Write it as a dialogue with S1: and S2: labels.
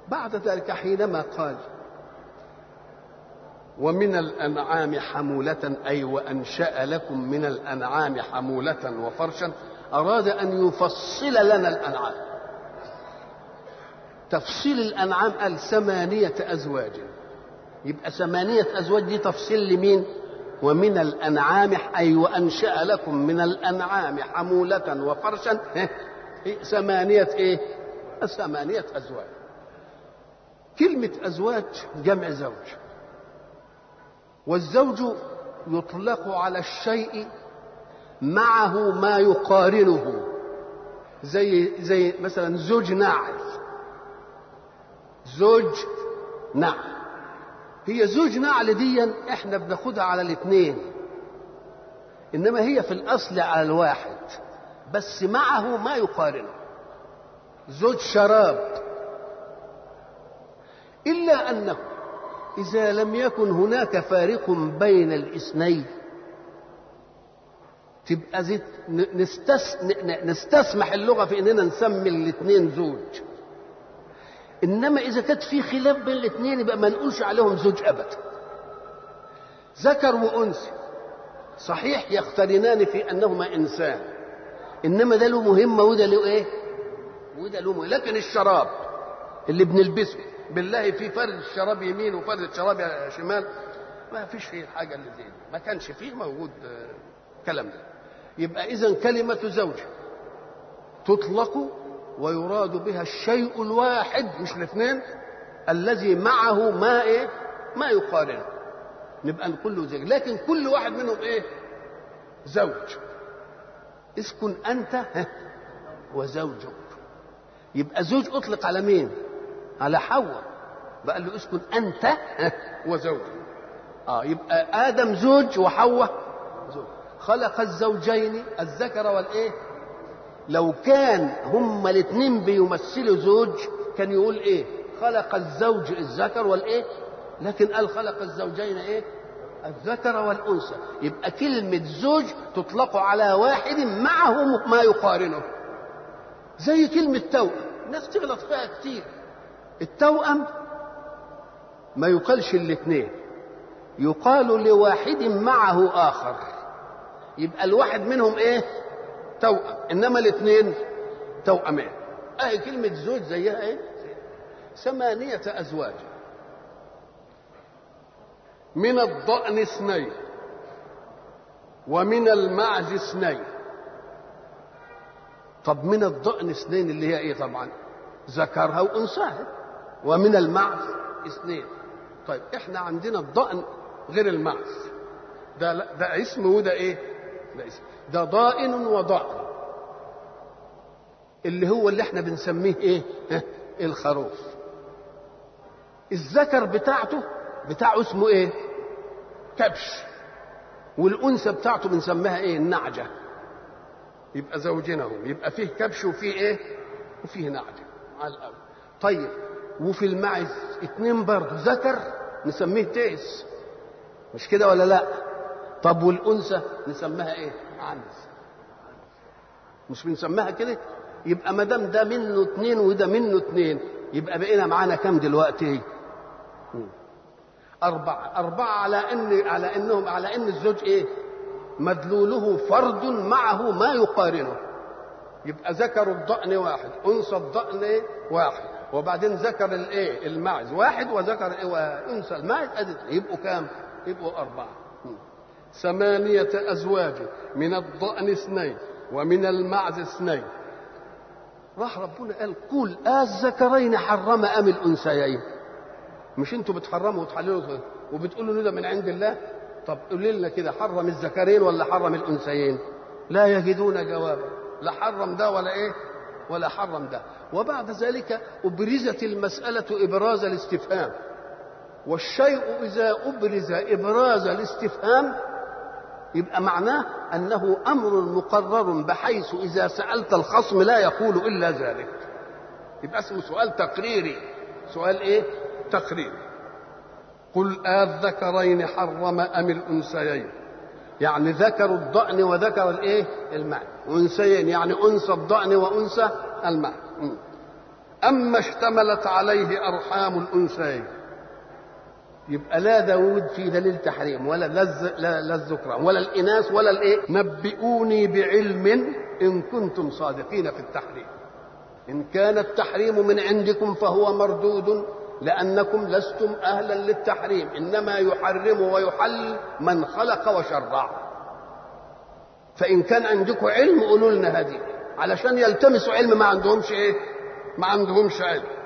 S1: بعد ذلك حينما قال ومن الأنعام حمولة أي وأنشأ لكم من الأنعام حمولة وفرشا أراد أن يفصل لنا الأنعام تفصيل الأنعام قال ثمانية أزواج يبقى ثمانية أزواج دي تفصيل لمين ومن الأنعام أي وأنشأ لكم من الأنعام حمولة وفرشا ثمانية إيه ثمانية أزواج كلمة أزواج جمع زوج والزوج يطلق على الشيء معه ما يقارنه زي زي مثلا زوج ناعل زوج نعل هي زوج نعل دي احنا بناخدها على الاثنين انما هي في الاصل على الواحد بس معه ما يقارنه زوج شراب الا انه اذا لم يكن هناك فارق بين الاثنين تبقى زيت نستس... نستسمح اللغه في اننا نسمي الاثنين زوج انما اذا كانت في خلاف بين الاثنين يبقى ما نقولش عليهم زوج ابدا ذكر وانثى صحيح يقترنان في انهما انسان انما ده له مهمه وده له ايه وده له مهمة. لكن الشراب اللي بنلبسه بالله في فرد الشراب يمين وفرد الشراب شمال ما فيش فيه الحاجه اللي زي دي ما كانش فيه موجود كلام ده يبقى اذا كلمه زوج تطلق ويراد بها الشيء الواحد مش الاثنين الذي معه ما ايه ما يقارنه نبقى نقول له زوج لكن كل واحد منهم ايه زوج اسكن انت وزوجك يبقى زوج اطلق على مين على حواء بقى له اسكن انت وزوجك اه يبقى ادم زوج وحواء زوج خلق الزوجين الذكر والايه لو كان هما الاثنين بيمثلوا زوج كان يقول ايه خلق الزوج الذكر والايه لكن قال خلق الزوجين ايه الذكر والانثى يبقى كلمه زوج تطلق على واحد معه ما يقارنه زي كلمه توأم الناس تغلط فيها كتير التوأم ما يقالش الاثنين يقال لواحد معه اخر يبقى الواحد منهم ايه توأم انما الاثنين توأمان اهي كلمة زوج زيها ايه ثمانية ازواج من الضأن اثنين ومن المعز اثنين طب من الضأن اثنين اللي هي ايه طبعا ذكرها وانثاها ومن المعز اثنين طيب احنا عندنا الضأن غير المعز ده ده اسم وده ايه ده اسم ده ضائن وضأن اللي هو اللي احنا بنسميه ايه الخروف الذكر بتاعته بتاعه اسمه ايه كبش والانثى بتاعته بنسميها ايه النعجه يبقى زوجينهم يبقى فيه كبش وفيه ايه وفيه نعجه على الاول طيب وفي المعز اتنين برضه ذكر نسميه تيس مش كده ولا لا طب والانثى نسميها ايه عنز مش بنسميها كده يبقى ما دام ده منه اتنين وده منه اتنين يبقى بقينا معانا كام دلوقتي أربعة أربعة على إن على إنهم على إن الزوج إيه؟ مدلوله فرد معه ما يقارنه يبقى ذكر الضأن واحد أنثى الضأن إيه؟ واحد وبعدين ذكر الإيه؟ المعز واحد وذكر إيه؟ وأنثى المعز أدت يبقوا كام؟ يبقوا أربعة ثمانية أزواج من الضأن اثنين ومن المعز اثنين راح ربنا قال قل الذكرين حرم أم الأنثيين مش انتوا بتحرموا وتحللوا وبتقولوا ده من عند الله طب قولوا لنا كده حرم الذكرين ولا حرم الانثيين لا يجدون جوابا لا حرم ده ولا ايه ولا حرم ده وبعد ذلك ابرزت المساله ابراز الاستفهام والشيء اذا ابرز ابراز الاستفهام يبقى معناه انه امر مقرر بحيث اذا سالت الخصم لا يقول الا ذلك يبقى اسمه سؤال تقريري سؤال ايه تقريري قل الذكرين حرم ام الانثيين يعني ذكر الضأن وذكر الايه المعنى انثيين يعني انثى الضأن وانثى المعنى أما اشتملت عليه أرحام الأنثيين يبقى لا داود في دليل تحريم ولا لا, لا الذكران ولا الإناث ولا الإيه نبئوني بعلم إن كنتم صادقين في التحريم إن كان التحريم من عندكم فهو مردود لأنكم لستم أهلا للتحريم إنما يحرم ويحل من خلق وشرع فإن كان عندكم علم قولوا لنا هذه علشان يلتمسوا علم ما عندهمش إيه ما عندهمش علم